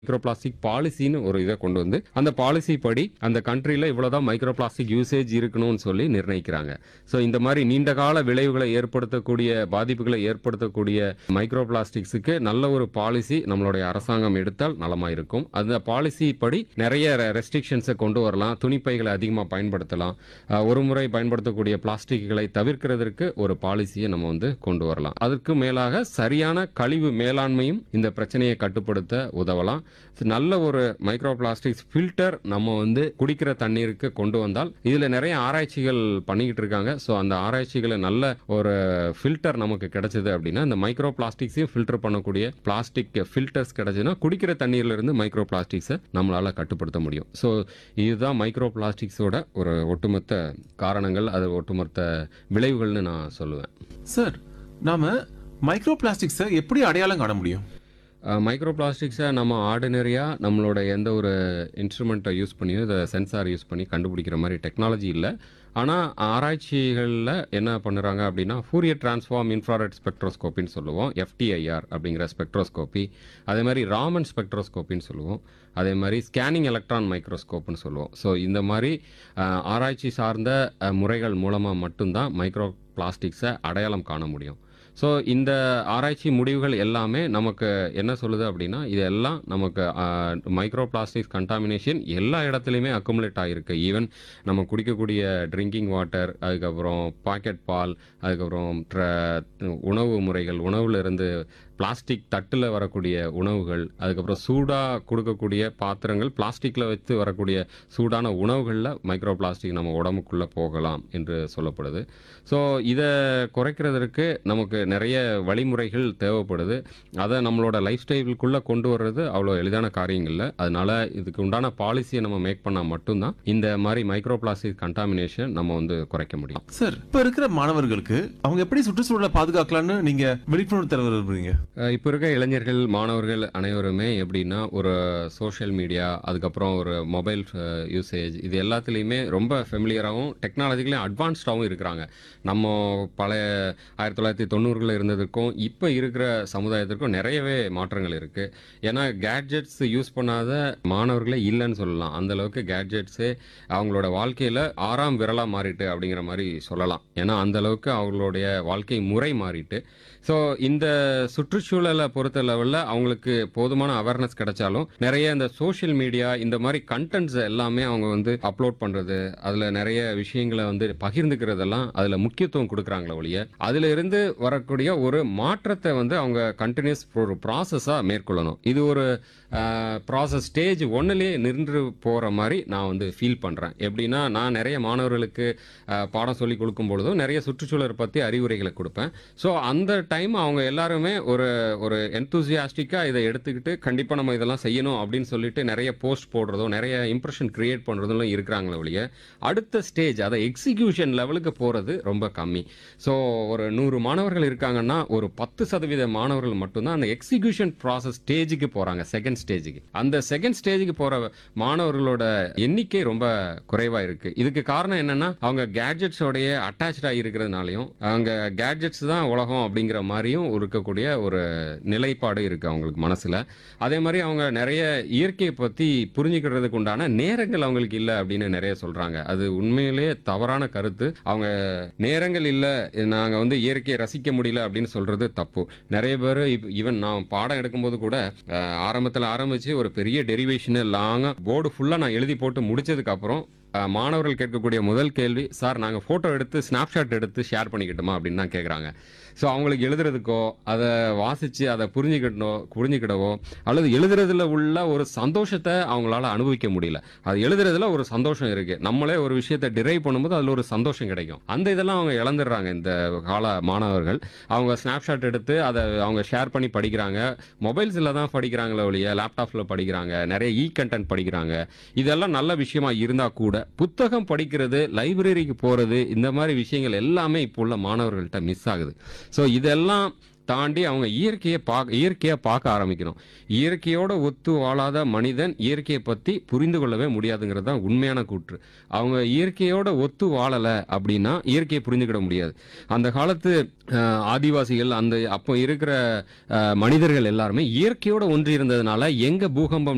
micro plastic பாலிசின்னு ஒரு இதை கொண்டு வந்து அந்த பாலிசி படி அந்த கண்ட்ரியில் இவ்வளோதான் மைக்ரோ பிளாஸ்டிக் யூசேஜ் இருக்கணும்னு சொல்லி நிர்ணயிக்கிறாங்க ஸோ இந்த மாதிரி நீண்ட கால விளைவுகளை ஏற்படுத்தக்கூடிய பாதிப்புகளை ஏற்படுத்தக்கூடிய மைக்ரோ பிளாஸ்டிக்ஸுக்கு நல்ல ஒரு பாலிசி நம்மளுடைய அரசாங்கம் எடுத்தால் நலமாக இருக்கும் அந்த பாலிசி படி நிறைய ரெஸ்ட்ரிக்ஷன்ஸை கொண்டு வரலாம் துணிப்பைகளை அதிகமாக பயன்படுத்தலாம் அஹ், ஒரு முறை பயன்படுத்தக்கூடிய பிளாஸ்டிக்குகளை தவிர்க்கிறதற்கு ஒரு பாலிசியை நம்ம வந்து கொண்டு வரலாம் அதற்கு மேலாக சரியான கழிவு மேலாண்மையும் இந்த பிரச்சனையை கட்டுப்படுத்த உதவலாம் நல்ல ஒரு மைக்ரோ பிளாஸ்டிக்ஸ் ஃபில்டர் நம்ம வந்து குடிக்கிற தண்ணீருக்கு கொண்டு வந்தால் இதுல நிறைய ஆராய்ச்சிகள் பண்ணிக்கிட்டு இருக்காங்க ஸோ அந்த ஆராய்ச்சிகளை நல்ல ஒரு ஃபில்டர் நமக்கு கிடைச்சது அப்படின்னா இந்த மைக்ரோ பிளாஸ்டிக்ஸையும் ஃபில்டர் பண்ணக்கூடிய பிளாஸ்டிக் ஃபில்டர்ஸ் கிடைச்சதுன்னா குடிக்கிற தண்ணீர்ல இருந்து மைக்ரோ பிளாஸ்டிக்ஸை நம்மளால கட்டுப்படுத்த முடியும் ஸோ இதுதான் மைக்ரோ பிளாஸ்டிக்ஸோட ஒரு ஒட்டுமொத்த காரணங்கள் அது ஒட்டுமொத்த விளைவுகள்னு நான் சொல்லுவேன் சார் நாம மைக்ரோ பிளாஸ்டிக்ஸை எப்படி அடையாளம் காண முடியும் மைக்ரோ பிளாஸ்டிக்ஸை நம்ம ஆர்டினரியாக நம்மளோட எந்த ஒரு இன்ஸ்ட்ருமெண்ட்டை யூஸ் பண்ணியோ இதை சென்சார் யூஸ் பண்ணி கண்டுபிடிக்கிற மாதிரி டெக்னாலஜி இல்லை ஆனால் ஆராய்ச்சிகளில் என்ன பண்ணுறாங்க அப்படின்னா ஃபூரியர் டிரான்ஸ்ஃபார்ம் இன்ஃப்ராரெட் ஸ்பெக்ட்ரோஸ்கோப்பின்னு சொல்லுவோம் எஃப்டிஐஆர் அப்படிங்கிற ஸ்பெக்ட்ரோஸ்கோப்பி அதே மாதிரி ராமன் ஸ்பெக்ட்ரோஸ்கோப்பின்னு சொல்லுவோம் அதே மாதிரி ஸ்கேனிங் எலக்ட்ரான் மைக்ரோஸ்கோப்னு சொல்லுவோம் ஸோ இந்த மாதிரி அஹ், ஆராய்ச்சி சார்ந்த அஹ், முறைகள் மூலமாக மட்டும்தான் மைக்ரோ பிளாஸ்டிக்ஸை அடையாளம் காண முடியும் ஸோ இந்த ஆராய்ச்சி முடிவுகள் எல்லாமே நமக்கு என்ன சொல்லுது அப்படின்னா இது எல்லாம் நமக்கு மைக்ரோ பிளாஸ்டிக்ஸ் கண்டாமினேஷன் எல்லா இடத்துலையுமே அக்குமுலேட் ஆகிருக்கு ஈவன் நம்ம குடிக்கக்கூடிய ட்ரிங்கிங் வாட்டர் அதுக்கப்புறம் பாக்கெட் பால் அதுக்கப்புறம் ட்ர- உணவு முறைகள் உணவுல இருந்து பிளாஸ்டிக் தட்டில் வரக்கூடிய உணவுகள் அதுக்கப்புறம் சூடாக கொடுக்கக்கூடிய பாத்திரங்கள் பிளாஸ்டிக்கில் வச்சு வரக்கூடிய சூடான உணவுகளில் மைக்ரோ பிளாஸ்டிக் நம்ம உடம்புக்குள்ளே போகலாம் என்று சொல்லப்படுது ஸோ இதை குறைக்கிறதற்கு நமக்கு நிறைய வழிமுறைகள் தேவைப்படுது அதை நம்மளோட லைஃப் ஸ்டைலுக்குள்ளே கொண்டு வர்றது அவ்வளோ எளிதான காரியங்கள் இல்லை அதனால இதுக்கு உண்டான பாலிசியை நம்ம மேக் பண்ணால் மட்டும்தான் இந்த மாதிரி மைக்ரோ பிளாஸ்டிக் கண்டாமினேஷன் நம்ம வந்து குறைக்க முடியும் சார் இப்ப இருக்கிற மாணவர்களுக்கு அவங்க எப்படி சுற்றுச்சூழலை பாதுகாக்கலாம்னு நீங்க விழிப்புணர்வு தர விரும்புறீங்க அஹ் இப்போ இருக்க இளைஞர்கள் மாணவர்கள் அனைவருமே எப்படின்னா ஒரு சோஷியல் மீடியா அதுக்கப்புறம் ஒரு மொபைல் யூசேஜ் இது எல்லாத்துலேயுமே ரொம்ப ஃபெமிலியராகவும் டெக்னாலஜிக்கலையும் அட்வான்ஸ்டாகவும் இருக்கிறாங்க நம்ம பழைய ஆயிரத்தி தொள்ளாயிரத்தி தொண்ணூறுகளில் இருந்ததுக்கும் இப்போ இருக்கிற சமுதாயத்திற்கும் நிறையவே மாற்றங்கள் இருக்குது ஏன்னா கேட்ஜெட்ஸ் யூஸ் பண்ணாத மாணவர்களே இல்லைன்னு சொல்லலாம் அந்த அளவுக்கு கேட்ஜெட்ஸே அவங்களோட வாழ்க்கையில் ஆறாம் விரலாக மாறிட்டு அப்படிங்கிற மாதிரி சொல்லலாம் ஏன்னா அந்த அளவுக்கு அவங்களுடைய வாழ்க்கை முறை மாறிட்டு ஸோ இந்த சுற்றுச்சூழலை பொறுத்த லெவலில் அவங்களுக்கு போதுமான அவேர்னஸ் கிடைச்சாலும் நிறைய இந்த சோஷியல் மீடியா இந்த மாதிரி கண்டென்ட்ஸ் எல்லாமே அவங்க வந்து அப்லோட் பண்ணுறது அதில் நிறைய விஷயங்களை வந்து பகிர்ந்துக்கிறதெல்லாம் அதில் முக்கியத்துவம் கொடுக்குறாங்களே ஒழிய அதில் இருந்து வரக்கூடிய ஒரு மாற்றத்தை வந்து அவங்க கண்டினியூஸ் ஒரு ப்ராசஸாக மேற்கொள்ளணும் இது ஒரு ப்ராசஸ் ஸ்டேஜ் ஒன்றுலேயே நின்று போகிற மாதிரி நான் வந்து ஃபீல் பண்ணுறேன் எப்படின்னா நான் நிறைய மாணவர்களுக்கு அஹ், பாடம் சொல்லி கொடுக்கும் பொழுதும் நிறைய சுற்றுச்சூழலை பற்றி அறிவுரைகளை கொடுப்பேன் ஸோ அந்த டைம் அவங்க எல்லாருமே ஒரு ஒரு என்தூசியாஸ்டிக்காக இதை எடுத்துக்கிட்டு கண்டிப்பாக நம்ம இதெல்லாம் செய்யணும் அப்படின்னு சொல்லிட்டு நிறைய போஸ்ட் போடுறதும் நிறைய இம்ப்ரெஷன் கிரியேட் பண்ணுறதும் இருக்கிறாங்களே ஒழிய அடுத்த ஸ்டேஜ் அதை எக்ஸிக்யூஷன் லெவலுக்கு போகிறது ரொம்ப கம்மி ஸோ ஒரு நூறு மாணவர்கள் இருக்காங்கன்னா ஒரு பத்து சதவீத மாணவர்கள் மட்டும்தான் அந்த எக்ஸிக்யூஷன் ப்ராசஸ் ஸ்டேஜுக்கு போகிறாங்க செகண்ட் ஸ்டேஜுக்கு அந்த செகண்ட் ஸ்டேஜுக்கு போகிற மாணவர்களோட எண்ணிக்கை ரொம்ப குறைவாக இருக்குது இதுக்கு காரணம் என்னன்னா அவங்க கேட்ஜெட்ஸோடைய அட்டாச்சாக இருக்கிறதுனாலையும் அவங்க கேட்ஜெட்ஸ் தான் உலகம் அப்படிங்கிற மாதிரியும் இருக்கக்கூடிய ஒரு நிலைப்பாடு இருக்குது அவங்களுக்கு மனசில் அதே மாதிரி அவங்க நிறைய இயற்கையை பற்றி புரிஞ்சுக்கிறதுக்கு உண்டான நேரங்கள் அவங்களுக்கு இல்லை அப்படின்னு நிறைய சொல்கிறாங்க அது உண்மையிலேயே தவறான கருத்து அவங்க நேரங்கள் இல்லை நாங்கள் வந்து இயற்கையை ரசிக்க முடியல அப்படின்னு சொல்கிறது தப்பு நிறைய பேர் ஈவன் நான் பாடம் எடுக்கும்போது கூட ஆரம்பத்தில் ஆரம்பித்து ஒரு பெரிய டெரிவேஷனு லாங்காக போர்டு ஃபுல்லாக நான் எழுதி போட்டு முடிச்சதுக்கப்புறம் அஹ், மாணவர்கள் கேட்கக்கூடிய முதல் கேள்வி சார் நாங்கள் ஃபோட்டோ எடுத்து ஸ்னாப்ஷாட் எடுத்து ஷேர் பண்ணிக்கிட்டோமா அப்படின்னு தான் கேட்குறாங்க ஸோ அவங்களுக்கு எழுதுறதுக்கோ அதை வாசித்து அதை புரிஞ்சுக்கிட்டோ புரிஞ்சுக்கிடவோ அல்லது எழுதுறதுல உள்ள ஒரு சந்தோஷத்தை அவங்களால அனுபவிக்க முடியல அது எழுதுறதுல ஒரு சந்தோஷம் இருக்கு நம்மளே ஒரு விஷயத்தை டிரைவ் பண்ணும்போது அதில் ஒரு சந்தோஷம் கிடைக்கும் அந்த இதெல்லாம் அவங்க இழந்துடுறாங்க இந்த கால மாணவர்கள் அவங்க ஸ்னாப்ஷாட் எடுத்து அதை அவங்க ஷேர் பண்ணி படிக்கிறாங்க மொபைல்ஸில் தான் படிக்கிறாங்களே ஒழிய லேப்டாப்பில் படிக்கிறாங்க நிறைய இ கண்டென்ட் படிக்கிறாங்க இதெல்லாம் நல்ல விஷயமா இருந்தால் கூட புத்தகம் படிக்கிறது லைப்ரரிக்கு போகிறது இந்த மாதிரி விஷயங்கள் எல்லாமே இப்போ உள்ள மாணவர்கள்ட்ட மிஸ் ஆகுது ஸோ இதெல்லாம் தாண்டி அவங்க இயற்கையை பார்க்க இயற்கையை பார்க்க ஆரம்பிக்கணும் இயற்கையோட ஒத்து வாழாத மனிதன் இயற்கையை பற்றி புரிந்து கொள்ளவே முடியாதுங்கிறது தான் உண்மையான கூற்று அவங்க இயற்கையோட ஒத்து வாழலை அப்படின்னா இயற்கையை புரிஞ்சுக்கிட முடியாது அந்த காலத்து அஹ், ஆதிவாசிகள் அந்த அப்போ இருக்கிற அஹ், மனிதர்கள் எல்லாருமே இயற்கையோட ஒன்றி இருந்ததுனால எங்க பூகம்பம்